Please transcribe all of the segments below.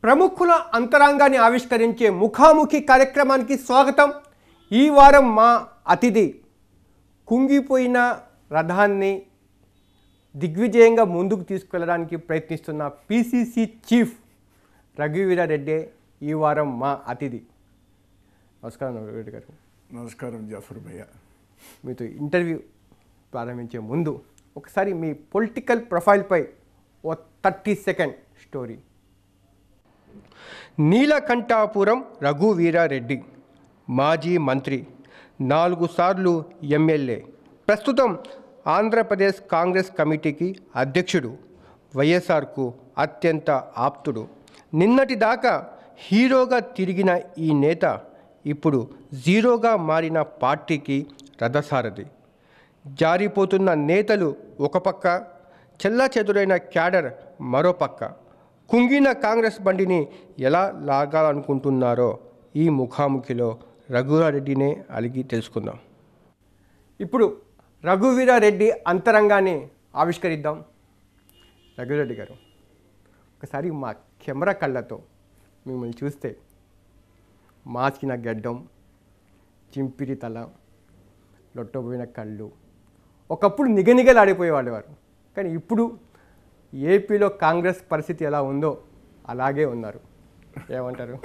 ప్రముఖుల అంతరాంగాన్ని ఆవిష్కరించే ముఖాముఖి కార్యక్రమానికి స్వాగతం ఈ వారం మా అతిథి కుంగిపోయిన రథాన్ని దిగ్విజయంగా ముందుకు తీసుకెళ్ళడానికి ప్రయత్నిస్తున్న పిసిసి చీఫ్ రఘువీరారెడ్డి ఈ వారం మా అతిథి నమస్కారం రఘువీరెడ్డి గారు నమస్కారం జాఫర్ భయ్య మీతో ఇంటర్వ్యూ ప్రారంభించే ముందు ఒకసారి మీ పొలిటికల్ ప్రొఫైల్పై ఓ thirty second story Neelakanthapuram Raghuveerareddy మాజీ మంత్రి నాలుగు సార్లు ఎమ్మెల్యే ప్రస్తుతం ఆంధ్రప్రదేశ్ కాంగ్రెస్ కమిటీకి అధ్యక్షుడు వైఎస్ఆర్కు అత్యంత ఆప్తుడు నిన్నటి దాకా హీరోగా తిరిగిన ఈ నేత ఇప్పుడు జీరోగా మారిన పార్టీకి రథసారథి జారిపోతున్న నేతలు ఒక పక్క చెల్లా చెదురైన క్యాడర్ మరో పక్క కుంగిన కాంగ్రెస్ బండిని ఎలా లాగాలనుకుంటున్నారో ఈ ముఖాముఖిలో రఘువీరారెడ్డినే అలిగి తెలుసుకుందాం ఇప్పుడు రఘువీరారెడ్డి అంతరంగాన్ని ఆవిష్కరిద్దాం రఘువీరెడ్డి గారు ఒకసారి మా కెమెరా కళ్ళతో మిమ్మల్ని చూస్తే మాచిన గడ్డం చింపిరి తల లొట్టబోయిన కళ్ళు ఒకప్పుడు నిగనిగలాడిపోయేవాళ్ళు వారు కానీ ఇప్పుడు ఏపీలో కాంగ్రెస్ పరిస్థితి ఎలా ఉందో అలాగే ఉన్నారు ఏమంటారు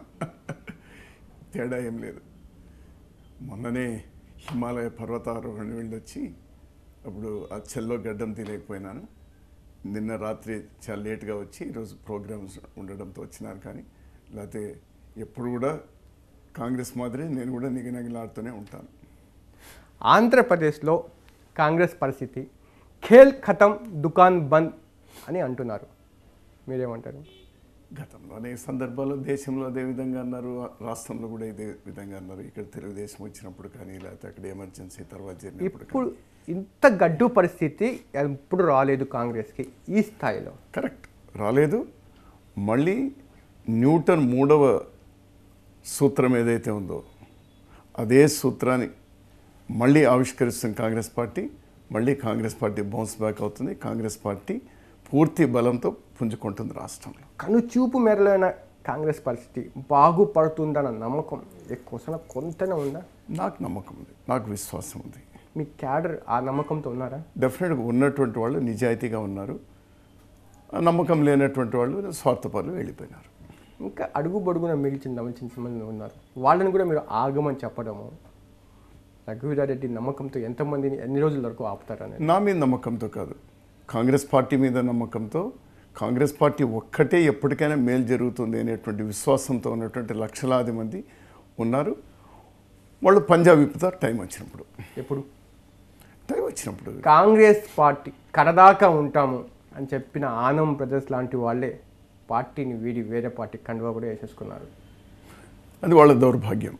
తేడా ఏం లేదు మొన్ననే హిమాలయ పర్వతారోహణ వెళ్ళొచ్చి అప్పుడు ఆ చెల్లో గడ్డం తీయలేకపోయినాను నిన్న రాత్రి చాలా లేట్గా వచ్చి ఈరోజు ప్రోగ్రామ్స్ ఉండడంతో వచ్చినారు కానీ లేకపోతే ఎప్పుడు కూడా కాంగ్రెస్ మాదిరి నేను కూడా నిగనగిలాడుతూనే ఉంటాను ఆంధ్రప్రదేశ్లో కాంగ్రెస్ పరిస్థితి ఖేల్ ఖతం దుకాన్ బంద్ అని అంటున్నారు మీరేమంటారు గతంలో అనేక సందర్భాల్లో దేశంలో అదే విధంగా అన్నారు రాష్ట్రంలో కూడా ఇదే విధంగా అన్నారు ఇక్కడ తెలుగుదేశం వచ్చినప్పుడు కానీ లేకపోతే అక్కడ ఎమర్జెన్సీ తర్వాత జరిగినప్పుడు ఇప్పుడు కానీ ఇంత గడ్డు పరిస్థితి ఎప్పుడు రాలేదు కాంగ్రెస్కి ఈ స్థాయిలో కరెక్ట్ రాలేదు మళ్ళీ న్యూటన్ మూడవ సూత్రం ఏదైతే ఉందో అదే సూత్రాన్ని మళ్ళీ ఆవిష్కరిస్తుంది కాంగ్రెస్ పార్టీ మళ్ళీ కాంగ్రెస్ పార్టీ బౌన్స్ బ్యాక్ అవుతుంది కాంగ్రెస్ పార్టీ పూర్తి బలంతో పుంజుకుంటుంది రాష్ట్రంలో కనుచూపు మేరలైన కాంగ్రెస్ పరిస్థితి బాగుపడుతుందన్న నమ్మకం ఎక్కువ కొంతనే ఉందా నాకు నమ్మకం ఉంది నాకు విశ్వాసం ఉంది మీ క్యాడర్ ఆ నమ్మకంతో ఉన్నారా డెఫినెట్గా ఉన్నటువంటి వాళ్ళు నిజాయితీగా ఉన్నారు ఆ నమ్మకం లేనటువంటి వాళ్ళు స్వార్థపరులు వెళ్ళిపోయినారు ఇంకా అడుగు బడుగున మిగిల్చిన నమ్మచిన మంది ఉన్నారు వాళ్ళని కూడా మీరు ఆగమని చెప్పడము రఘువీరారెడ్డి నమ్మకంతో ఎంతమందిని ఎన్ని రోజుల వరకు ఆపుతారని నా మీద నమ్మకంతో కాదు కాంగ్రెస్ పార్టీ మీద నమ్మకంతో కాంగ్రెస్ పార్టీ ఒక్కటే ఎప్పటికైనా మేలు జరుగుతుంది అనేటువంటి విశ్వాసంతో ఉన్నటువంటి లక్షలాది మంది ఉన్నారు వాళ్ళు పంజాబ్ విప్పుతారు టైం వచ్చినప్పుడు ఎప్పుడు టైం వచ్చినప్పుడు కాంగ్రెస్ పార్టీ కడదాకా ఉంటాము అని చెప్పిన ఆనం బ్రదర్స్ లాంటి వాళ్ళే పార్టీని వీడి వేరే పార్టీ కండువా కూడా వేసేసుకున్నారు అది వాళ్ళ దౌర్భాగ్యం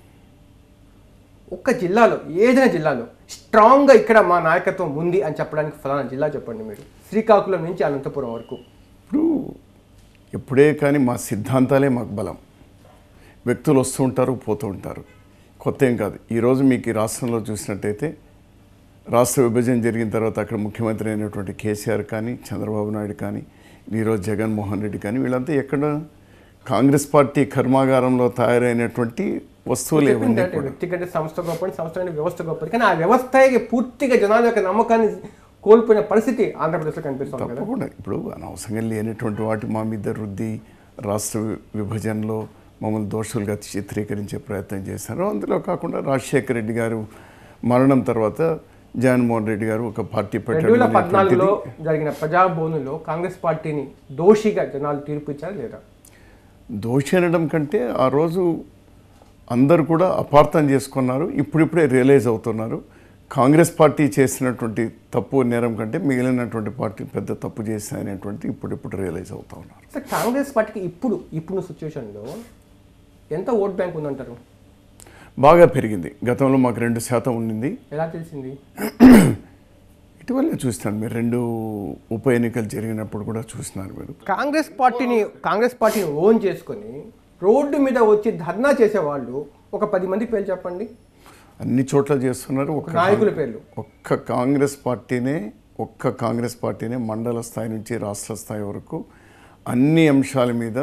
ఒక్క జిల్లాలో ఏదైనా జిల్లాలో స్ట్రాంగ్గా ఇక్కడ మా నాయకత్వం ఉంది అని చెప్పడానికి ఫలానా జిల్లా చెప్పండి మీరు శ్రీకాకుళం నుంచి అనంతపురం వరకు ఇప్పుడు ఎప్పుడే కానీ మా సిద్ధాంతాలే మాకు బలం వ్యక్తులు వస్తూ ఉంటారు పోతూ ఉంటారు కొత్త ఏం కాదు ఈరోజు మీకు ఈ రాష్ట్రంలో చూసినట్టయితే రాష్ట్ర విభజన జరిగిన తర్వాత అక్కడ ముఖ్యమంత్రి అయినటువంటి కేసీఆర్ కానీ చంద్రబాబు నాయుడు కానీ ఈరోజు జగన్మోహన్ రెడ్డి కానీ వీళ్ళంతా ఎక్కడ కాంగ్రెస్ పార్టీ కర్మాగారంలో తయారైనటువంటి వస్తువులు చెప్పింది ఇవన్నీ అంటే వ్యక్తిగత సంస్థ గొప్పది సంస్థ కంటే వ్యవస్థ గొప్పది కానీ ఆ వ్యవస్థకి పూర్తిగా జనాల యొక్క నమ్మకాన్ని కోల్పోయిన పరిస్థితి ఆంధ్రప్రదేశ్లో కనిపిస్తుంది కదా తప్పకుండా ఇప్పుడు అనవసరంగా లేనటువంటి వాటి మా మీద రుద్ది రాష్ట్ర వి- విభజనలో మమ్మల్ని దోషులుగా చిత్రీకరించే ప్రయత్నం చేశారు అందులో కాకుండా రాజశేఖర రెడ్డి గారు మరణం తర్వాత జగన్మోహన్ రెడ్డి గారు ఒక పార్టీ రెండు వేల పెట్టడం పద్నాలుగులో జరిగిన ప్రజాభవన్లో కాంగ్రెస్ పార్టీని దోషిగా జనాలు తీర్పు ఇచ్చారా లేదా దోషి అనడం కంటే ఆ రోజు అందరు కూడా అపార్థం చేసుకున్నారు ఇప్పుడిప్పుడే రియలైజ్ అవుతున్నారు కాంగ్రెస్ పార్టీ చేసినటువంటి తప్పు నేరం కంటే మిగిలినటువంటి పార్టీ పెద్ద తప్పు చేశాయనేటువంటి ఇప్పుడిప్పుడు రియలైజ్ అవుతా ఉన్నారు సార్ కాంగ్రెస్ పార్టీకి ఇప్పుడు ఇప్పుడు సిచ్యువేషన్లో ఎంత ఓట్ బ్యాంక్ ఉందంటారు బాగా పెరిగింది గతంలో మాకు రెండు శాతం ఉండింది ఎలా తెలిసింది ఇటీవలే చూస్తాను మీరు రెండు ఉప ఎన్నికలు జరిగినప్పుడు కూడా చూసినారు మీరు కాంగ్రెస్ పార్టీని కాంగ్రెస్ పార్టీని ఓన్ చేసుకొని రోడ్డు మీద వచ్చి ధర్నా చేసేవాళ్ళు ఒక పది మంది పేర్లు చెప్పండి అన్ని చోట్ల చేస్తున్నారు ఒక్క నాయకుల పేర్లు ఒక్క కాంగ్రెస్ పార్టీనే ఒక్క కాంగ్రెస్ పార్టీనే మండల స్థాయి నుంచి రాష్ట్ర స్థాయి వరకు అన్ని అంశాల మీద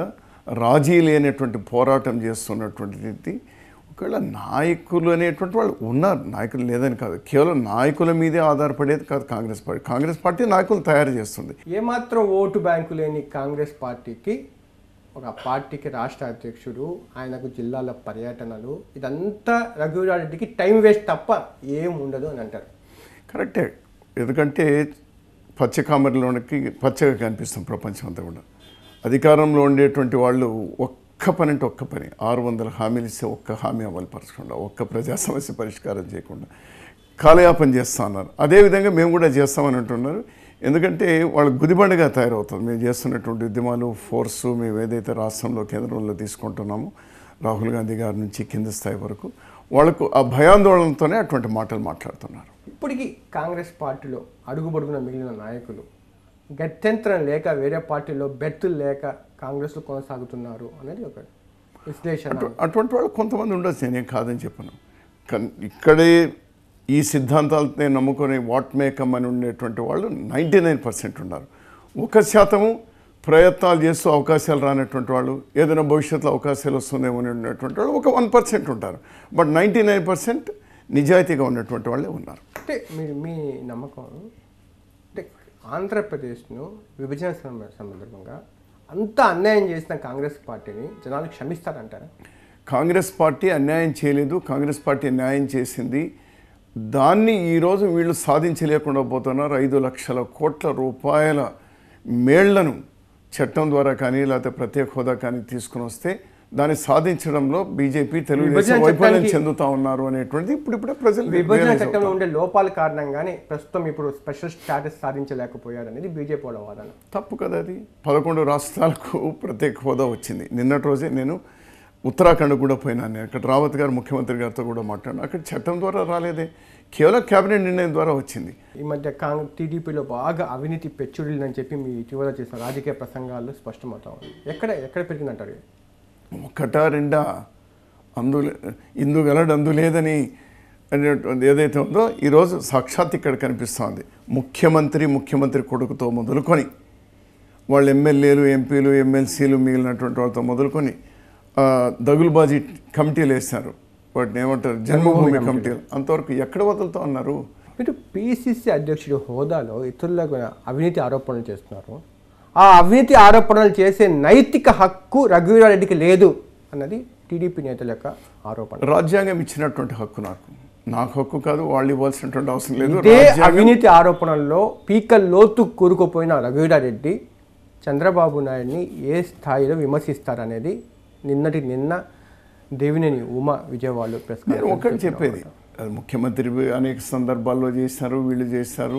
రాజీ లేనటువంటి పోరాటం చేస్తున్నటువంటిది ఒకవేళ నాయకులు అనేటువంటి వాళ్ళు ఉన్నారు నాయకులు లేదని కాదు కేవలం నాయకుల మీదే ఆధారపడేది కాదు కాంగ్రెస్ పార్టీ కాంగ్రెస్ పార్టీ నాయకులు తయారు చేస్తుంది ఏమాత్రం ఓటు బ్యాంకు లేని కాంగ్రెస్ పార్టీకి ఒక పార్టీకి రాష్ట్ర అధ్యక్షుడు ఆయనకు జిల్లాల పర్యటనలు ఇదంతా రఘువీరారెడ్డికి టైం వేస్ట్ తప్ప ఏం ఉండదు అని అంటారు కరెక్టే ఎందుకంటే పచ్చ కామరిలోనికి పచ్చగా కనిపిస్తాం ప్రపంచం అంతా కూడా అధికారంలో ఉండేటువంటి వాళ్ళు ఒక్క పని అంటే ఒక్క పని ఆరు వందల హామీలు ఇస్తే ఒక్క హామీ అమలు పరచకుండా ఒక్క ప్రజా సమస్య పరిష్కారం చేయకుండా కాలయాపన చేస్తా అన్నారు అదేవిధంగా మేము కూడా చేస్తామని అంటున్నారు ఎందుకంటే వాళ్ళు గుదిబండగా తయారవుతుంది మేము చేస్తున్నటువంటి ఉద్యమాలు ఫోర్సు మేము ఏదైతే రాష్ట్రంలో కేంద్రంలో తీసుకుంటున్నామో రాహుల్ గాంధీ గారి నుంచి కింద స్థాయి వరకు వాళ్ళకు ఆ భయాందోళనతోనే అటువంటి మాటలు మాట్లాడుతున్నారు ఇప్పటికీ కాంగ్రెస్ పార్టీలో అడుగుబడుగున మిగిలిన నాయకులు గత్యంతరం లేక వేరే పార్టీలో బెర్తులు లేక కాంగ్రెస్లో కొనసాగుతున్నారు అనేది ఒక విశ్లేషణ అటు- అటువంటి వాళ్ళు కొంతమంది ఉండొచ్చు నేనేం కాదని చెప్పను కానీ ఇక్కడే ఈ సిద్ధాంతాలనే నమ్ముకొని వాట్ మేకమ్ అని ఉండేటువంటి వాళ్ళు నైంటీ నైన్ పర్సెంట్ ఉన్నారు ఒక శాతము ప్రయత్నాలు చేస్తూ అవకాశాలు రానటువంటి వాళ్ళు ఏదైనా భవిష్యత్తులో అవకాశాలు వస్తుందేమో అని ఉన్నటువంటి వాళ్ళు ఒక వన్ పర్సెంట్ ఉంటారు బట్ నైంటీ నైన్ పర్సెంట్ నిజాయితీగా ఉన్నటువంటి వాళ్ళే ఉన్నారు అంటే మీరు మీ నమ్మకం అంటే ఆంధ్రప్రదేశ్ను విభజన సంద- సందర్భంగా అంత అన్యాయం చేసిన కాంగ్రెస్ పార్టీని జనాలు క్షమిస్తారంటారా కాంగ్రెస్ పార్టీ అన్యాయం చేయలేదు కాంగ్రెస్ పార్టీ న్యాయం చేసింది దాన్ని ఈరోజు వీళ్ళు సాధించలేకుండా పోతున్నారు ఐదు లక్షల కోట్ల రూపాయల మేళ్లను చట్టం ద్వారా కానీ లేకపోతే ప్రత్యేక హోదా కానీ తీసుకుని వస్తే దాన్ని సాధించడంలో బీజేపీ తెలుగుదేశం విభజన వైఫల్యం చట్టానికి- చెందుతా ఉన్నారు అనేటువంటిది ఇప్పుడిప్పుడే ప్రజలు విభజన realize చట్టంలో అవుతారు. ఉండే లోపాల కారణంగానే ప్రస్తుతం ఇప్పుడు స్పెషల్ స్టాటస్ సాధించలేకపోయారు అనేది బీజేపీ వాళ్ళ వాదన తప్పు కదా అది పదకొండు రాష్ట్రాలకు ప్రత్యేక హోదా వచ్చింది నిన్నటి రోజే నేను ఉత్తరాఖండ్ కూడా పోయినాను నేను అక్కడ రావత్ గారు ముఖ్యమంత్రి గారితో కూడా మాట్లాడాను అక్కడ చట్టం ద్వారా రాలేదే కేవలం కేబినెట్ నిర్ణయం ద్వారా వచ్చింది ఈ మధ్య కాంగ్ టీడీపీలో బాగా అవినీతి పెచ్చుడిల్ని చెప్పి మీ ఇటీవల చేసిన రాజకీయ ప్రసంగాల్లో స్పష్టమవుతా ఉంది ఎక్కడ ఎక్కడ పెరిగిందంటారు ఇది? ఒకటా రెండా అందు ఇందు గలడు అందు లేదని అనేటువంటి ఏదైతే ఉందో ఈరోజు సాక్షాత్ ఇక్కడ కనిపిస్తోంది ముఖ్యమంత్రి ముఖ్యమంత్రి కొడుకుతో మొదలుకొని వాళ్ళ ఎమ్మెల్యేలు ఎంపీలు ఎమ్మెల్సీలు మిగిలినటువంటి వాళ్ళతో మొదలుకొని ఆ, దగులుబాజీ కమిటీలు వేస్తారు వాటిని ఏమంటారు జన్మభూమి కమిటీలు అంతవరకు ఎక్కడ వదులుతా ఉన్నారు మీరు పిసిసి అధ్యక్షుడి హోదాలో ఇతరులకు అవినీతి ఆరోపణలు చేస్తున్నారు ఆ అవినీతి ఆరోపణలు చేసే నైతిక హక్కు రఘువీరారెడ్డికి లేదు అన్నది టీడీపీ నేతల యొక్క ఆరోపణ రాజ్యాంగం ఇచ్చినటువంటి హక్కు నాకు నాకు హక్కు కాదు వాళ్ళు ఇవ్వాల్సినటువంటి అవసరం లేదు ఇదే రాజ్యాంగం అవినీతి ఆరోపణల్లో పీక లోతు కూరుకుపోయిన రఘువీరారెడ్డి చంద్రబాబు నాయుడిని ఏ స్థాయిలో విమర్శిస్తారనేది నిన్నటి నిన్న దేవినేని ఉమా విజయవాడలో ప్రెస్ నేను కాన్ఫరెన్స్ ఒకటి చేసిన చెప్పేది అది ముఖ్యమంత్రి అనేక సందర్భాల్లో చేశారు వీళ్ళు చేశారు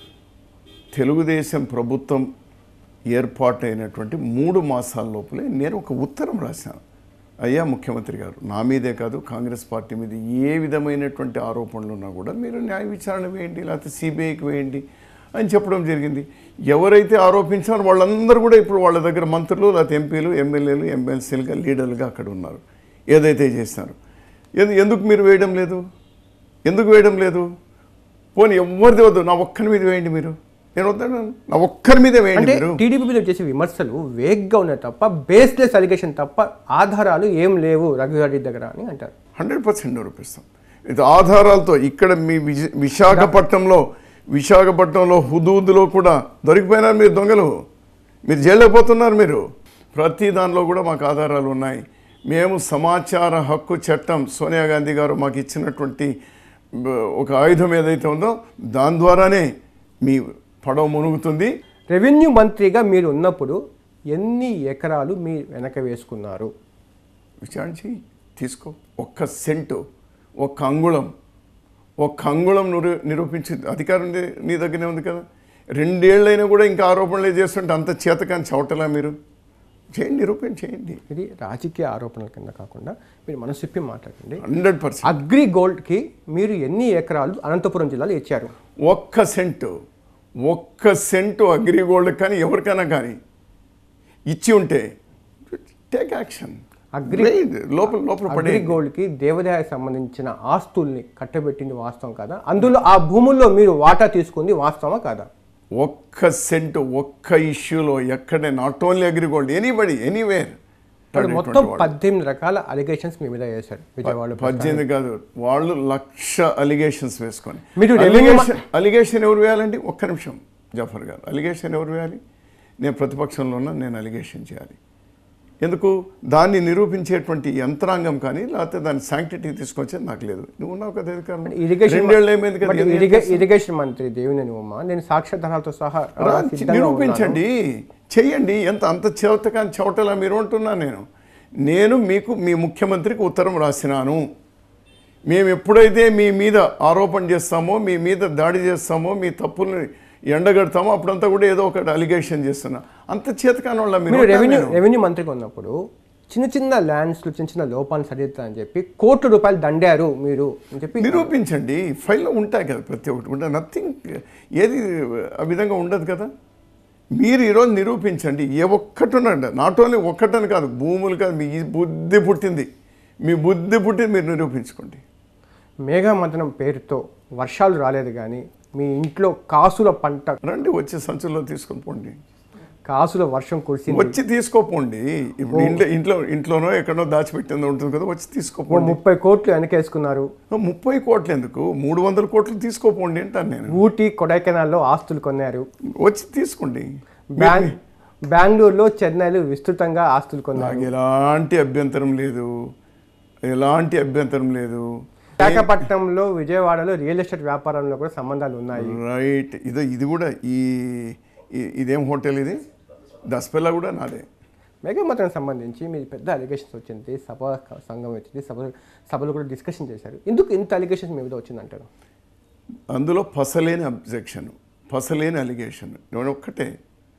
తెలుగుదేశం ప్రభుత్వం ఏర్పాటైనటువంటి మూడు మాసాల లోపలే నేను ఒక ఉత్తరం రాశాను అయ్యా ముఖ్యమంత్రి గారు నా మీదే కాదు కాంగ్రెస్ పార్టీ మీద ఏ విధమైనటువంటి ఆరోపణలు ఉన్నా కూడా మీరు న్యాయ విచారణ వేయండి లేకపోతే సిబిఐకి వేయండి అని చెప్పడం జరిగింది ఎవరైతే ఆరోపించారో వాళ్ళందరూ కూడా ఇప్పుడు వాళ్ళ దగ్గర మంత్రులు లేకపోతే ఎంపీలు ఎమ్మెల్యేలు ఎమ్మెల్సీలుగా లీడర్లుగా అక్కడ ఉన్నారు ఏదైతే చేశారు ఎందు- ఎందుకు మీరు వేయడం లేదు ఎందుకు వేయడం లేదు పోనీ ఎవరిది వద్దు నా ఒక్కరి మీద వేయండి మీరు నేను వద్దాను నా ఒక్కరి మీదే వేయండి అంటే మీరు టీడీపీ మీద చేసే విమర్శలు వేగ్గా ఉన్నాయి తప్ప బేస్లెస్ అలిగేషన్ తప్ప ఆధారాలు ఏం లేవు రఘుగారి దగ్గర అని అంటారు హండ్రెడ్ పర్సెంట్ నిరూపిస్తాం ఇది ఆధారాలతో ఇక్కడ మీ విజ- విశాఖపట్నంలో విశాఖపట్నంలో హుదూదులో కూడా దొరికిపోయినారు మీరు దొంగలు మీరు జైల్లో పోతున్నారు మీరు ప్రతి దానిలో కూడా మాకు ఆధారాలు ఉన్నాయి మేము సమాచార హక్కు చట్టం సోనియా గాంధీ గారు మాకు ఇచ్చినటువంటి బ- ఒక ఆయుధం ఏదైతే ఉందో దాని ద్వారానే మీ పడవ మునుగుతుంది రెవెన్యూ మంత్రిగా మీరు ఉన్నప్పుడు ఎన్ని ఎకరాలు మీ వెనక వేసుకున్నారు విచారించి తీసుకో ఒక్క సెంటు ఒక్క అంగుళం ఒక్క అంగుళం నిరూ నిరూపించి అధికారం నీ- నీ దగ్గరనే ఉంది కదా రెండేళ్ళైనా కూడా ఇంకా ఆరోపణలే చేస్తుంటే అంత చేతకాని చవటలా మీరు చేయండి నిరూపణ చేయండి ఇది రాజకీయ ఆరోపణల కింద కాకుండా మీరు మనసిప్పి మాట్లాడండి హండ్రెడ్ పర్సెంట్ అగ్రి గోల్డ్కి మీరు ఎన్ని ఎకరాలు అనంతపురం జిల్లాలో ఇచ్చారు ఒక్క సెంటు ఒక్క సెంటు అగ్రిగోల్డ్ కానీ ఎవరికైనా కానీ ఇచ్చి ఉంటే టేక్ యాక్షన్ అగ్రి లోపల లోపల పడే అగ్రి గోల్డ్కి దేవాదాయ సంబంధించిన ఆస్తుల్ని కట్టబెట్టింది వాస్తవం కాదా అందులో ఆ భూముల్లో మీరు వాటా తీసుకుంది వాస్తవమా కాదా ఒక్క సెంటు ఒక్క ఇష్యూలో ఎక్కడే not only AgriGold anybody anywhere మొత్తం మాట్లాడేటువంటి పద్దెనిమిది రకాల అలిగేషన్స్ మీ మీద వేశారు విజయవాడ పద్దెనిమిది కాదు వాళ్ళు లక్ష అలిగేషన్స్ వేసుకొని మీరు revenue అలిగేషన్ అలిగేషన్ ఎవరు వేయాలండి ఒక్క నిమిషం జఫర్ గారు అలిగేషన్ ఎవరు వేయాలి నేను ప్రతిపక్షంలో ఉన్నా నేను అలిగేషన్ చేయాలి ఎందుకు దాన్ని నిరూపించేటువంటి యంత్రాంగం కానీ లేకపోతే దాని శాంక్టిటీ తీసుకొచ్చేది నాకు లేదు నువ్వు ఉన్నావు కదా అధికారం ఇరిగేషన్ రెండేళ్ళు ఏమైంది కదా బట్ ఏం ఇరిగే- ఇరిగేషన్ మంత్రి దేవినేని ఉమ్మ నేను సాక్ష్యాధారాలతో సహా రా, సిద్ధంగా ఉన్నాను. నిరూపించండి చెయ్యండి ఎంత అంత చెవతకాని చెవటలా మీరు అంటున్నా నేను నేను మీకు మీ ముఖ్యమంత్రికి ఉత్తరం రాసినాను మేము ఎప్పుడైతే మీ మీద ఆరోపణ చేస్తామో మీ మీద దాడి చేస్తామో మీ తప్పుల్ని ఎండగడతామో అప్పుడంతా కూడా ఏదో ఒకటి అలిగేషన్ చేస్తున్నా అంత చేతకాని వాళ్ళ మీరు మీరు అంటారు రెవెన్యూ నేను. రెవెన్యూ మంత్రిగా ఉన్నప్పుడు చిన్న చిన్న ల్యాండ్స్లో చిన్న చిన్న లోపాలను సరిదిద్దా అని చెప్పి కోట్ల రూపాయలు దండారు మీరు అని చెప్పి నిరూపించండి ఫైల్లో ఉంటాయి కదా ప్రతి ఒక్కటి ఉంటాయి నథింగ్ ఏది ఆ విధంగా ఉండదు కదా మీరు ఈరోజు నిరూపించండి ఏ ఒక్కటి ఉండండి నాట్ ఓన్లీ ఒక్కటని కాదు భూములు కాదు మీ బుద్ధి పుట్టింది మీ బుద్ధి పుట్టింది మీరు నిరూపించుకోండి మేఘమంతనం పేరుతో వర్షాలు రాలేదు కానీ మీ ఇంట్లో కాసుల పంట రండి వచ్చి సంచుల్లో తీసుకొని పోండి కాసుల వర్షం కురిసింది వచ్చి తీసుకోపోండి ఇప్పుడు ఇంట్లో ఇంట్లో ఇంట్లోనో ఎక్కడో దాచిపెట్టిందో ఉంటుంది కదా వచ్చి ఓ తీసుకోపోండి ముప్పై కోట్లు వెనకేసుకున్నారు ముప్పై కోట్లు ఎందుకు మూడు వందల కోట్లు తీసుకోపోండి అంటాను నేను ఊటీ కొడైకెనాల్లో ఆస్తులు కొన్నారు వచ్చి తీసుకోండి బ్యాంగ్ బెంగళూరులో చెన్నైలో విస్తృతంగా ఆస్తులు కొన్నారు నాకు ఎలాంటి అభ్యంతరం లేదు ఎలాంటి అభ్యంతరం లేదు విశాఖపట్నంలో విజయవాడలో రియల్ ఎస్టేట్ వ్యాపారంలో కూడా సంబంధాలు ఉన్నాయి రైట్ ఇదో ఇది కూడా ఈ ఈ- ఇదేం హోటల్ ఇది దసపెల్లా కూడా నాదే మేఘమతనం సంబంధించి మీరు పెద్ద అలిగేషన్స్ వచ్చింది సభ సంఘం వచ్చింది సభ సభలో కూడా డిస్కషన్ చేశారు ఎందుకు ఇంత అలిగేషన్స్ మీ మీద వచ్చిందంటారు అందులో పసలేని అబ్జెక్షన్ పసలేని అలిగేషన్ నేను ఒక్కటే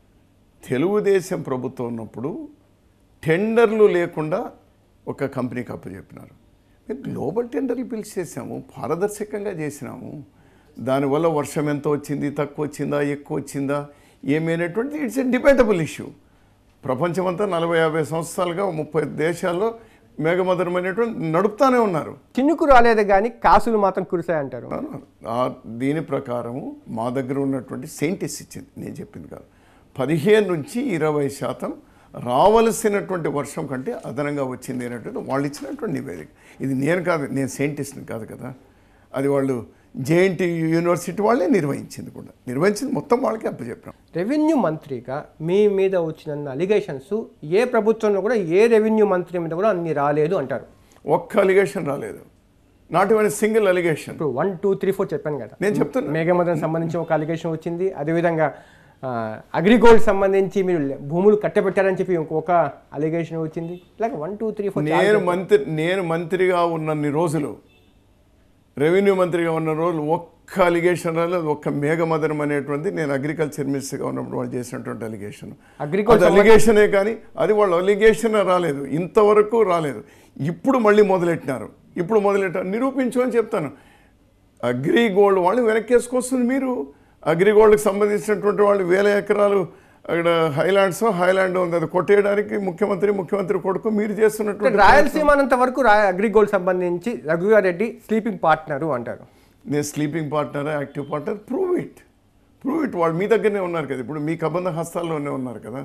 తెలుగుదేశం ప్రభుత్వం ఉన్నప్పుడు టెండర్లు లేకుండా ఒక కంపెనీకి అప్పచెప్పినారు మేము గ్లోబల్ టెండర్లు పిలిచేసాము పారదర్శకంగా చేసినాము దానివల్ల వర్షం ఎంత వచ్చింది తక్కువ వచ్చిందా ఎక్కువ వచ్చిందా ఏమైనటువంటి ఇట్స్ ఎ డిబేటబుల్ ఇష్యూ ప్రపంచమంతా నలభై యాభై సంవత్సరాలుగా ముప్పై దేశాల్లో మేఘమధురమైనటువంటి నడుపుతానే ఉన్నారు చినుకు రాలేదు కానీ కాసులు మాత్రం కురిశాయంటారు ఆ దీని ప్రకారము మా దగ్గర ఉన్నటువంటి సైంటిస్ట్ ఇచ్చింది నేను చెప్పింది కాదు పదిహేను నుంచి ఇరవై శాతం రావలసినటువంటి వర్షం కంటే అదనంగా వచ్చింది అనేటువంటి వాళ్ళు ఇచ్చినటువంటి నివేదిక ఇది నేను కాదు నేను సైంటిస్ట్ని కాదు కదా అది వాళ్ళు జేఎన్టీ యూనివర్సిటీ వాళ్ళే నిర్వహించింది కూడా నిర్వహించింది మొత్తం వాళ్ళకి అప్పచెప్పాం రెవెన్యూ మంత్రిగా మీ మీద వచ్చిన అలిగేషన్స్ ఏ ప్రభుత్వంలో కూడా ఏ రెవెన్యూ మంత్రి మీద కూడా అన్ని రాలేదు అంటారు ఒక్క అలిగేషన్ రాలేదు నాట్ ఈవెన్ సింగిల్ అలిగేషన్ ఇప్పుడు వన్ టూ త్రీ ఫోర్ చెప్పాను కదా నేను చెప్తున్నా మేఘమదన్ సంబంధించి ఒక అలిగేషన్ వచ్చింది అదేవిధంగా ఆ, అగ్రిగోల్డ్ సంబంధించి మీరు భూములు కట్టబెట్టారని చెప్పి ఇంకొక అలిగేషన్ వచ్చింది ఇలాగ వన్ టూ త్రీ ఫోర్ నేను మంత్రి నేను మంత్రిగా ఉన్నన్ని రోజులు రెవెన్యూ మంత్రిగా ఉన్న రోజులు ఒక్క అలిగేషన్ రాలేదు ఒక్క మేఘమదనం అనేటువంటి నేను అగ్రికల్చర్ మినిస్టర్గా ఉన్నప్పుడు వాళ్ళు చేసినటువంటి అలిగేషన్ అగ్రికల్చర్ అది అలిగేషనే కానీ అది వాళ్ళు అలిగేషన్ రాలేదు ఇంతవరకు రాలేదు ఇప్పుడు మళ్ళీ మొదలెట్టినారు ఇప్పుడు మొదలెట్టారు నిరూపించు అని చెప్తాను అగ్రి గోల్డ్ వాళ్ళు వెనక్కేసుకొస్తుంది మీరు అగ్రి గోల్డ్కి సంబంధించినటువంటి వాళ్ళు వేల ఎకరాలు అక్కడ హైలాండ్స్ హైలాండ్ ఉంది అది కొట్టేయడానికి ముఖ్యమంత్రి ముఖ్యమంత్రి కొడుకు మీరు చేస్తున్నటువంటి రాయలసీమ అనంత వరకు రా అగ్రిగోల్డ్ సంబంధించి రఘుగారెడ్డి స్లీపింగ్ పార్ట్నరు అంటారు నేను sleeping partner active partner prove it prove it వాళ్ళు మీ దగ్గరనే ఉన్నారు కదా ఇప్పుడు మీ కబంధ హస్తాల్లోనే ఉన్నారు కదా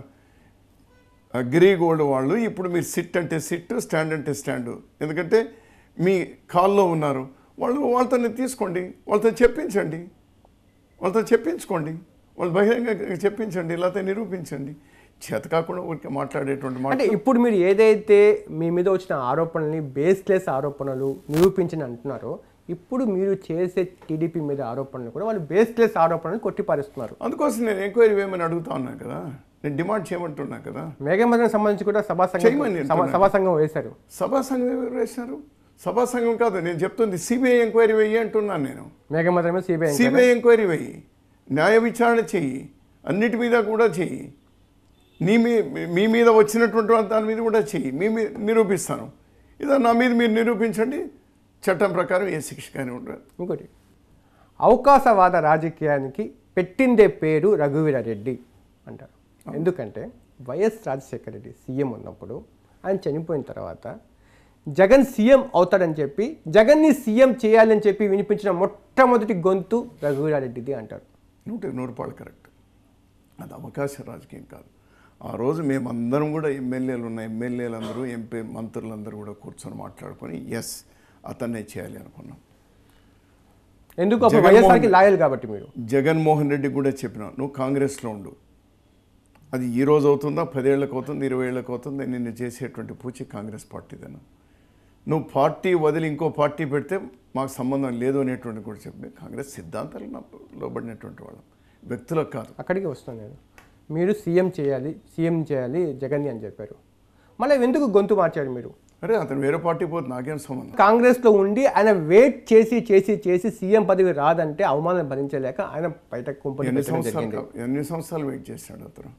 అగ్రి గోల్డ్ వాళ్ళు ఇప్పుడు మీరు సిట్ అంటే సిట్ స్టాండ్ అంటే స్టాండ్ ఎందుకంటే మీ కాల్లో ఉన్నారు వాళ్ళు వాళ్ళతో తీసుకోండి వాళ్ళతో చెప్పించండి వాళ్ళతో చెప్పించుకోండి వాళ్ళు బహిరంగ చెప్పించండి లేకపోతే నిరూపించండి చేత కాకుండా ఊరికే మాట్లాడేటువంటి మాట అంటే ఇప్పుడు మీరు ఏదైతే మీ మీద వచ్చిన ఆరోపణల్ని బేస్లెస్ ఆరోపణలు నిరూపించని అంటున్నారో ఇప్పుడు మీరు చేసే టీడీపీ మీద ఆరోపణలు కూడా వాళ్ళు బేస్లెస్ ఆరోపణలు కొట్టిపారుస్తున్నారు అందుకోసం నేను ఎంక్వైరీ వేయమని అడుగుతా ఉన్నాను కదా నేను డిమాండ్ చేయమంటున్నా కదా మేఘమదన సంబంధించి కూడా సభా సంఘం చేయమని సభా- అంటున్నాను. సభా సంఘం వేశారు సభా సంఘం ఎవరు వేశారు సభా సంఘం కాదు నేను చెప్తుంది సిబిఐ ఎంక్వైరీ వెయ్యి అంటున్నాను నేను మేఘమదన మీద సిబిఐ సిబిఐ ఎంక్వైరీ వెయ్యి న్యాయ విచారణ చెయ్యి అన్నిటి మీద కూడా చెయ్యి నీ మీ మీ మీద వచ్చినటువంటి దాని మీద కూడా చెయ్యి మీ మీద నిరూపిస్తాను ఇదో నా మీద మీరు నిరూపించండి చట్టం ప్రకారం ఏ శిక్ష కానీ ఉండదు ఇంకోటి అవకాశవాద రాజకీయానికి పెట్టిందే పేరు రఘువీరారెడ్డి అంటారు ఎందుకంటే వైఎస్ రాజశేఖర రెడ్డి సీఎం ఉన్నప్పుడు ఆయన చనిపోయిన తర్వాత జగన్ సీఎం అవుతాడని చెప్పి జగన్ని సీఎం చేయాలని చెప్పి వినిపించిన మొట్టమొదటి గొంతు రఘువీరారెడ్డిది అంటారు నూట నూరు రూపాయలు కరెక్ట్ అది అవకాశ రాజకీయం కాదు ఆ రోజు మేమందరం కూడా ఎమ్మెల్యేలు ఉన్న ఎమ్మెల్యేలు అందరూ ఎంపీ మంత్రులందరూ కూడా కూర్చొని మాట్లాడుకొని ఎస్ అతన్నే చేయాలి అనుకున్నాం ఎందుకు అప్పుడు జగన్మోహన్ వైఎస్ఆర్కి లాయల్ కాబట్టి మీరు జగన్మోహన్ రెడ్డి కూడా చెప్పిన నువ్వు కాంగ్రెస్లో ఉండు అది ఈ రోజు అవుతుందా పదేళ్ళకి అవుతుంది ఇరవై ఏళ్ళకి అవుతుంది నిన్ను చేసేటువంటి పూచి కాంగ్రెస్ పార్టీదన్న నువ్వు పార్టీ వదిలి ఇంకో పార్టీ పెడితే మాకు సంబంధం లేదు అనేటువంటి కూడా చెప్పి కాంగ్రెస్ సిద్ధాంతాలు నాకు లోబడినటువంటి వాళ్ళం వ్యక్తులకు కాదు అక్కడికి వస్తాను నేను మీరు సీఎం చేయాలి సీఎం చేయాలి జగన్ని అని చెప్పారు మళ్ళీ ఎందుకు గొంతు మార్చారు మీరు అరే అతను వేరే పార్టీ పోతే నాకేం సంబంధం కాంగ్రెస్లో ఉండి ఆయన వెయిట్ చేసి చేసి చేసి సీఎం పదవి రాదంటే అవమానం భరించలేక ఆయన బయట కుంపటి ఎన్ని పెట్టడం సంవత్సరాలు జరిగింది కా- ఎన్ని సంవత్సరాలు వెయిట్ చేశాడు అతను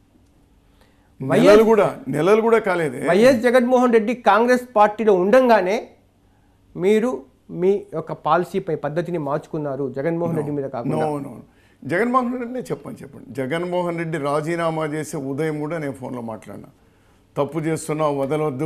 వైఎస్- నెలలు కూడా నెలలు కూడా కాలేదే వైఎస్ జగన్మోహన్ రెడ్డి కాంగ్రెస్ పార్టీలో ఉండంగానే మీరు మీ యొక్క పాలసీపై పద్ధతిని మార్చుకున్నారు జగన్మోహన్ రెడ్డి మీద కాకుండా నో నో జగన్మోహన్ రెడ్డి చెప్పండి చెప్పండి జగన్మోహన్ రెడ్డి రాజీనామా చేసే ఉదయం కూడా నేను ఫోన్లో మాట్లాడినా తప్పు చేస్తున్నావు వదలొద్దు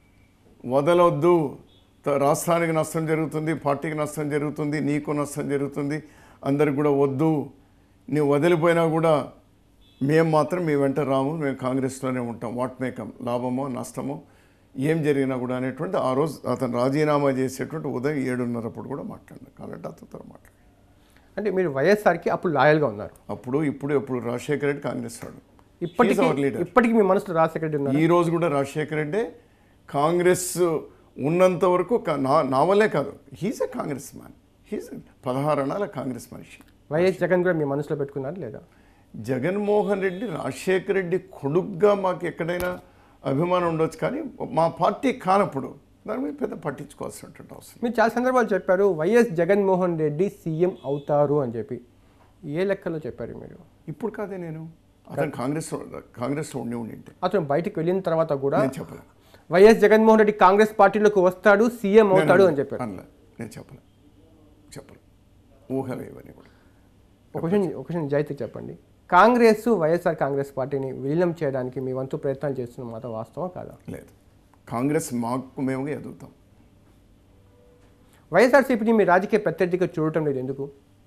వదలొద్దు త- రాష్ట్రానికి నష్టం జరుగుతుంది పార్టీకి నష్టం జరుగుతుంది నీకు నష్టం జరుగుతుంది అందరికి కూడా వద్దు నీవు వదిలిపోయినా కూడా మేము మాత్రం మీ వెంట రాము మేము కాంగ్రెస్లోనే ఉంటాం వాట్ మేకం లాభమో నష్టమో ఏం జరిగినా కూడా అనేటువంటి ఆ రోజు అతను రాజీనామా చేసేటువంటి ఉదయం ఏడున్నరప్పుడు కూడా మాట్లాడినా కాబట్టి అతనితో మాట్లాడాను అంటే మీరు వైఎస్ఆర్కి అప్పుడు లాయల్గా ఉన్నారు అప్పుడు ఇప్పుడు ఎప్పుడు రాజశేఖర రెడ్డి కాంగ్రెస్ వాడు ఇప్పటికీ అవర్ లీడర్ ఇప్పటికీ మీ మనసులో రాజశేఖర రెడ్డి ఉన్నారు ఈ రోజు కూడా రాజశేఖర రెడ్డి కాంగ్రెస్ ఉన్నంత వరకు కా- నా నా వల్లే కాదు he's a Congress man he's పదహారు అణాల కాంగ్రెస్ మనిషి వైఎస్ జగన్ కూడా మీ మనసులో పెట్టుకున్నారు లేదా జగన్మోహన్ రెడ్డి రాజశేఖర రెడ్డి కొడుగ్గా మాకు ఎక్కడైనా అభిమానం ఉండొచ్చు కానీ మా పార్టీ కానప్పుడు దాని మీద పెద్ద పట్టించుకోవాల్సినటువంటి అవసరం మీరు చాలా సందర్భాలు చెప్పారు వైఎస్ జగన్మోహన్ రెడ్డి సీఎం అవుతారు అని చెప్పి ఏ లెక్కలో చెప్పారు మీరు ఇప్పుడు కాదే నేను అతను కాంగ్రెస్ కాంగ్రెస్లో ఉండి ఉండి ఉంటే అతను బయటికి వెళ్ళిన తర్వాత కూడా నేను చెప్పలే వైఎస్ జగన్మోహన్ రెడ్డి కాంగ్రెస్ పార్టీలోకి వస్తాడు సీఎం అవుతాడు అని చెప్పారు అనలే నేను చెప్పలే చెప్పలే ఊహలే ఇవన్నీ కూడా ఒక క్వశ్చన్ ఒక క్వశ్చన్ నిజాయితీ చెప్పండి కాంగ్రెస్ వైఎస్ఆర్ కాంగ్రెస్ పార్టీని విలీనం చేయడానికి మీ వంతు ప్రయత్నాలు చేస్తున్న మాట వాస్తవం కాదా లేదు కాంగ్రెస్ మాకు మేముగా ఎదుగుతాం వైఎస్ఆర్సీపీని మీ రాజకీయ ప్రత్యర్థిగా చూడటం లేదు ఎందుకు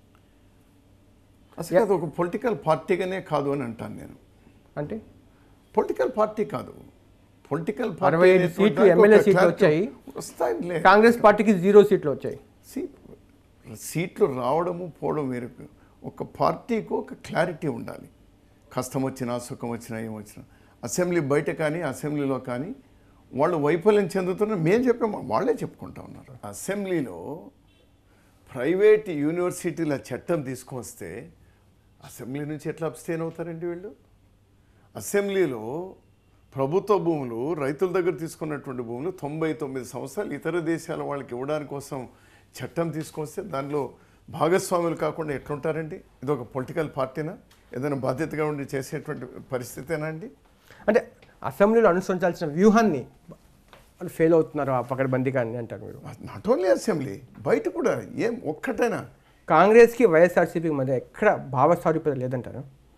అసలు అది ఒక పొలిటికల్ పార్టీగానే కాదు అని అంటాను నేను అంటే పొలిటికల్ పార్టీ కాదు పొలిటికల్ అరవై ఐదు సీట్లు ఎమ్మెల్యే సీట్లు వచ్చాయి. వస్తాయి లే. కాంగ్రెస్ పార్టీకి జీరో సీట్లు వచ్చాయి సీ- సీట్లు రావడము పోవడం వేరు ఒక పార్టీకి ఒక క్లారిటీ ఉండాలి కష్టం వచ్చినా సుఖం వచ్చినా ఏమొచ్చినా అసెంబ్లీ బయట కానీ అసెంబ్లీలో కానీ వాళ్ళు వైఫల్యం చెందుతున్న మేము చెప్పాము వాళ్ళే చెప్పుకుంటా ఉన్నారు అసెంబ్లీలో ప్రైవేట్ యూనివర్సిటీల చట్టం తీసుకొస్తే అసెంబ్లీ నుంచి ఎట్లా అబ్స్టైన్ అవుతారండి వీళ్ళు అసెంబ్లీలో ప్రభుత్వ భూములు రైతుల దగ్గర తీసుకున్నటువంటి భూములు తొంభై తొమ్మిది సంవత్సరాలు ఇతర దేశాల వాళ్ళకి ఇవ్వడానికి కోసం చట్టం తీసుకొస్తే దానిలో భాగస్వాములు కాకుండా ఎట్లుంటారండి ఇది ఒక పొలిటికల్ పార్టీనా ఏదైనా బాధ్యతగా ఉండి చేసేటువంటి పరిస్థితేనా అండి అంటే అసెంబ్లీలో అనుసరించాల్సిన వ్యూహాన్ని వాళ్ళు ఫెయిల్ అవుతున్నారు ఆ పకడ్బందీగా అని అంటారు మీరు నాట్ ఓన్లీ అసెంబ్లీ బయట కూడా ఏం ఒక్కటైనా కాంగ్రెస్కి వైఎస్ఆర్సీపీకి మధ్య ఎక్కడ భావస్వారూప్యత లేదంటారు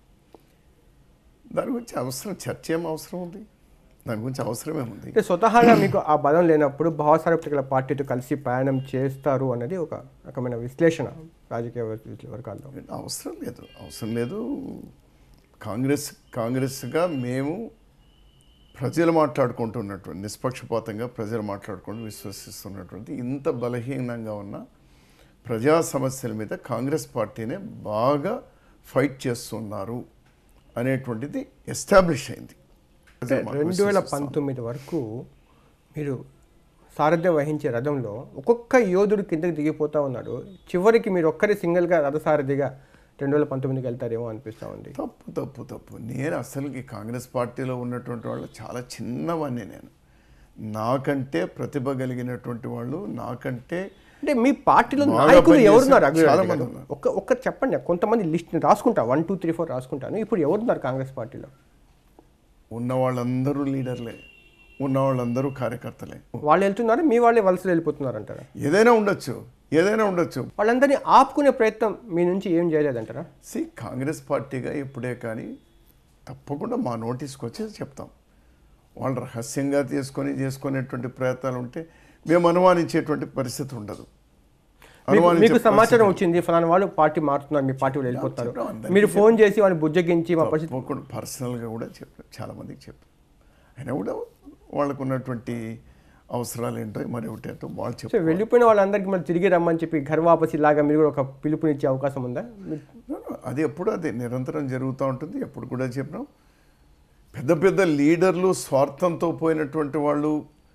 దాని గురించి అవసరం చర్చ ఏం అవసరం ఉంది దాని గురించి అవసరమే ఉంది అంటే స్వతహాగా మీకు ఆ బలం లేనప్పుడు భావస్వారూప్యత గల పార్టీతో కలిసి ప్రయాణం చేస్తారు అనేది ఒక రకమైన విశ్లేషణ రాజకీయ వర్గ- వర్గాల్లో అవసరం లేదు అవసరం లేదు కాంగ్రెస్ కాంగ్రెస్గా మేము ప్రజలు మాట్లాడుకుంటున్నటువంటి నిష్పక్షపాతంగా ప్రజలు మాట్లాడుకుంటూ విశ్వసిస్తున్నటువంటి ఇంత బలహీనంగా ఉన్న ప్రజా సమస్యల మీద కాంగ్రెస్ పార్టీనే బాగా ఫైట్ చేస్తున్నారు అనేటువంటిది ఎస్టాబ్లిష్ అయింది ప్రజలు మాకు రెండు వేల విశ్వసిస్తాం. పంతొమ్మిది వరకు మీరు సారథ్యం వహించే రథంలో ఒక్కొక్క యోధుడు కిందకి దిగిపోతా ఉన్నాడు చివరికి మీరు ఒక్కరి సింగిల్గా రథసారథిగా రెండు వేల పంతొమ్మిదికి వెళ్తారేమో అనిపిస్తూ ఉంది తప్పు తప్పు తప్పు నేను అసలుకి కాంగ్రెస్ పార్టీలో ఉన్నటువంటి వాళ్ళు చాలా చిన్నవాడిని నేను నాకంటే ప్రతిభ కలిగినటువంటి వాళ్ళు నాకంటే అంటే మీ పార్టీలో బాగా నాయకులు పనిచేసే ఎవరున్నారు రఘువీర్ చాలా రెడ్డి మంది గారు? ఉన్నారు. ఒక్క ఒక్క చెప్పండి కొంతమంది లిస్ట్ రాసుకుంటా వన్ టూ త్రీ ఫోర్ రాసుకుంటాను ఇప్పుడు ఎవరున్నారు కాంగ్రెస్ పార్టీలో ఉన్న వాళ్ళందరూ లీడర్లే ఉన్న వాళ్ళందరూ కార్యకర్తలే వాళ్ళు వెళ్తున్నారు మీ వాళ్ళే వలసలు వెళ్ళిపోతున్నారు అంటారా ఏదైనా ఉండొచ్చు ఏదైనా ఉండొచ్చు వాళ్ళందరినీ ఆపుకునే ప్రయత్నం మీ నుంచి ఏం చేయలేదంటారా సి కాంగ్రెస్ పార్టీగా ఇప్పుడే కానీ తప్పకుండా మా నోటీస్కి వచ్చి చెప్తాం వాళ్ళు రహస్యంగా తీసుకొని చేసుకునేటువంటి ప్రయత్నాలు ఉంటే మేము అనుమానించేటువంటి పరిస్థితి ఉండదు మీకు- అనుమానించే మీకు సమాచారం పరిస్థితి. వచ్చింది ఫలానా వాళ్ళు పార్టీ మారుతున్నారు మీ పార్టీ వాళ్ళు వెళ్ళిపోతారు చెప్పాం, అందరికీ మీరు ఫోన్ చేసి వాళ్ళని బుజ్జగించి మా పరిస్థితి తప్పకుండా పర్సనల్గా కూడా చెప్పారు చాలా మందికి చెప్పారు అయినా కూడా వాళ్ళకు ఉన్నటువంటి అవసరాలు ఏంటో మరి ఒకటి ఏంటో వాళ్ళు సో చెప్పారు వెళ్ళిపోయిన వాళ్ళందరికీ మళ్ళీ తిరిగి రమ్మని చెప్పి ఘర్ వాపసి లాగా మీరు కూడా ఒక పిలుపునిచ్చే అవకాశం ఉందా మీరు- అది ఎప్పుడు అదే నిరంతరం జరుగుతూ ఉంటుంది ఎప్పుడు కూడా చెప్పినాం పెద్ద పెద్ద లీడర్లు స్వార్థంతో పోయినటువంటి వాళ్ళు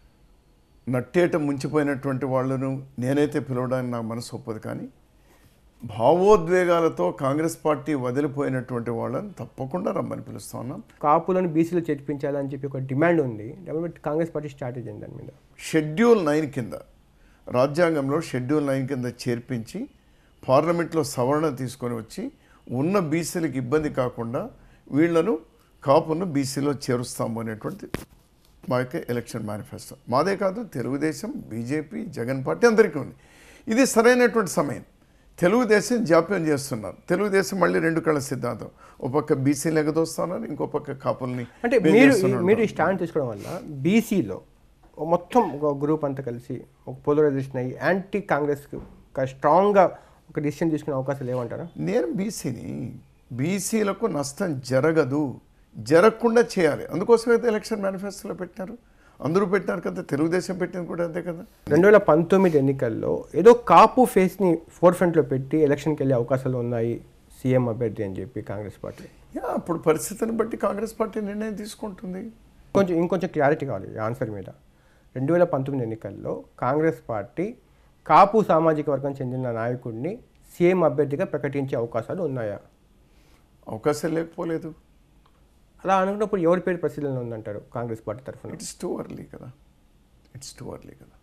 నట్టేట ముంచిపోయినటువంటి వాళ్ళను నేనైతే పిలవడానికి నా మనసు ఒప్పదు కానీ భావోద్వేగాలతో కాంగ్రెస్ పార్టీ వదిలిపోయినటువంటి వాళ్ళని తప్పకుండా రమ్మని పిలుస్తా ఉన్నాం కాపులను బీసీలో చేర్పించాలని చెప్పి ఒక డిమాండ్ ఉంది డెవలప్మెంట్ కాంగ్రెస్ పార్టీ స్ట్రాటజీ ఉంది దాని మీద షెడ్యూల్ నైన్ కింద రాజ్యాంగంలో షెడ్యూల్ నైన్ కింద చేర్పించి పార్లమెంట్లో సవరణ తీసుకొని వచ్చి ఉన్న బీసీలకు ఇబ్బంది కాకుండా వీళ్లను కాపును బీసీలో చేరుస్తాము అనేటువంటి మా యొక్క ఎలక్షన్ మేనిఫెస్టో మాదే కాదు తెలుగుదేశం బీజేపీ జగన్ పార్టీ అందరికీ ఉంది ఇది సరైనటువంటి సమయం తెలుగుదేశం జాప్యం చేస్తున్నారు తెలుగుదేశం మళ్ళీ రెండు కళ్ళ సిద్ధాంతం ఒక పక్క బీసీలు ఎగదోస్తున్నారు ఇంకో పక్క కాపుల్ని అంటే వేరు మీరు చేస్తున్నారు. మీరు ఈ స్టాండ్ తీసుకోవడం వల్ల బీసీలో మొత్తం ఒక గ్రూప్ అంతా కలిసి ఒక పోలరైజేషన్ అయ్యి యాంటీ కాంగ్రెస్ స్ట్రాంగ్గా ఒక డిసిషన్ తీసుకునే అవకాశాలు లేవంటారా నేను బీసీని బీసీలకు నష్టం జరగదు జరగకుండా చేయాలి అందుకోసమే అయితే ఎలక్షన్ మేనిఫెస్టోలో పెట్టినారు అందరూ పెట్టినారు కదా తెలుగుదేశం పెట్టింది కూడా అంతే కదా రెండు వేల పంతొమ్మిది ఎన్నికల్లో ఏదో కాపు ఫేస్ని ఫోర్ ఫ్రంట్లో పెట్టి ఎలక్షన్కి వెళ్ళే అవకాశాలు ఉన్నాయి సీఎం అభ్యర్థి అని చెప్పి కాంగ్రెస్ పార్టీ యా అప్పుడు పరిస్థితిని బట్టి కాంగ్రెస్ పార్టీ నిర్ణయం తీసుకుంటుంది కొంచెం ఇంకొంచెం క్లారిటీ కావాలి ఈ ఆన్సర్ మీద రెండు వేల పంతొమ్మిది ఎన్నికల్లో కాంగ్రెస్ పార్టీ కాపు సామాజిక వర్గం చెందిన నాయకుడిని సీఎం అభ్యర్థిగా ప్రకటించే అవకాశాలు ఉన్నాయా అవకాశం లేకపోలేదు అలా అనుకున్నప్పుడు ఎవరి పేరు పరిశీలన ఉందంటారు కాంగ్రెస్ పార్టీ తరఫున ఇట్స్ టూ అర్లీ కదా ఇట్స్ టూ అర్లీ కదా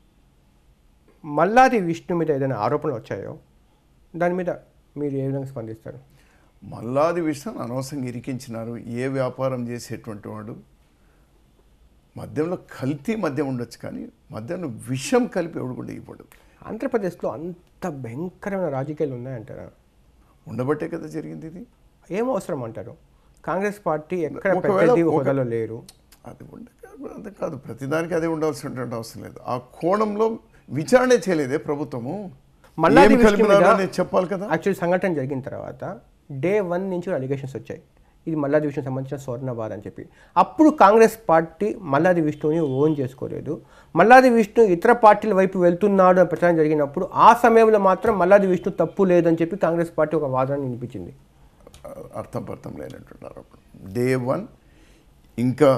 మల్లాది విష్ణు మీద ఏదైనా ఆరోపణలు వచ్చాయో దాని మీద మీరు ఏ విధంగా స్పందిస్తారు మల్లాది విషయం అనవసరంగా ఇరికించినారు ఏ వ్యాపారం చేసేటువంటి వాడు మద్యంలో కల్తీ మద్యం ఉండొచ్చు కానీ మద్యంలో విషం కలిపి ఎవడు కూడా ఇవ్వడు ఆంధ్రప్రదేశ్లో అంత భయంకరమైన రాజకీయాలు ఉన్నాయంటారా ఉండబట్టే కదా జరిగింది ఇది ఏం అవసరం అంటారు కాంగ్రెస్ పార్టీ ఎక్కడ ఒకవేళ పెద్దది ఒక- హోదాలో లేరు అది ఉండ అంతే కాదు ప్రతిదానికి అదే ఉండాల్సినటువంటి అవసరం లేదు ఆ కోణంలో విచారణ చేయలేదే ప్రభుత్వము మల్లాది ఏమి విష్ణు కలిపినారో మీద అనేది చెప్పాలి కదా యాక్చువల్ సంఘటన జరిగిన తర్వాత డే వన్ నుంచి అలిగేషన్స్ వచ్చాయి ఇది మల్లాది విష్ణు సంబంధించిన స్వర్ణబార్ అని చెప్పి అప్పుడు కాంగ్రెస్ పార్టీ మల్లాది విష్ణుని ఓన్ చేసుకోలేదు మల్లాది విష్ణు ఇతర పార్టీల వైపు వెళ్తున్నాడు అని ప్రచారం జరిగినప్పుడు ఆ సమయంలో మాత్రం మల్లాది విష్ణు తప్పు లేదని చెప్పి కాంగ్రెస్ పార్టీ ఒక వాదన వినిపించింది అర్థం పర్థం లేనట్టున్నారు అప్పుడు డే వన్ ఇంకా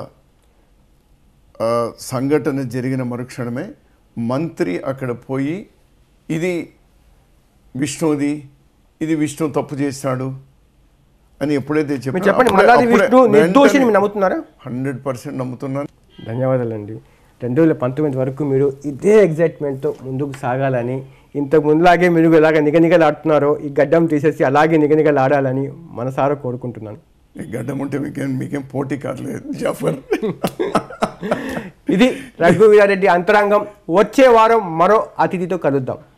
ఆ, సంఘటన జరిగిన మరుక్షణమే మంత్రి అక్కడ పోయి ఇది విష్ణుది ఇది విష్ణు తప్పు చేశాడు అని ఎప్పుడైతే మీరు చెప్పండి మల్లాది విష్ణు నిర్దోషిని మీరు నమ్ముతున్నారా హండ్రెడ్ పర్సెంట్ నమ్ముతున్నాను ధన్యవాదాలండి రెండు వేల పంతొమ్మిది వరకు మీరు ఇదే ఎగ్జైట్మెంట్తో ముందుకు సాగాలని ఇంతకు ముందులాగే మీరు ఇలాగ నిగనిగలాడుతున్నారో ఈ గడ్డం తీసేసి అలాగే నిగనిగలాడాలని మనసారా కోరుకుంటున్నాను ఈ గడ్డం ఉంటే మీకేం మీకేం పోటీ కావట్లేదు జాఫర్ ఇది రఘువీరారెడ్డి అంతరంగం వచ్చే వారం మరో అతిథితో కలుద్దాం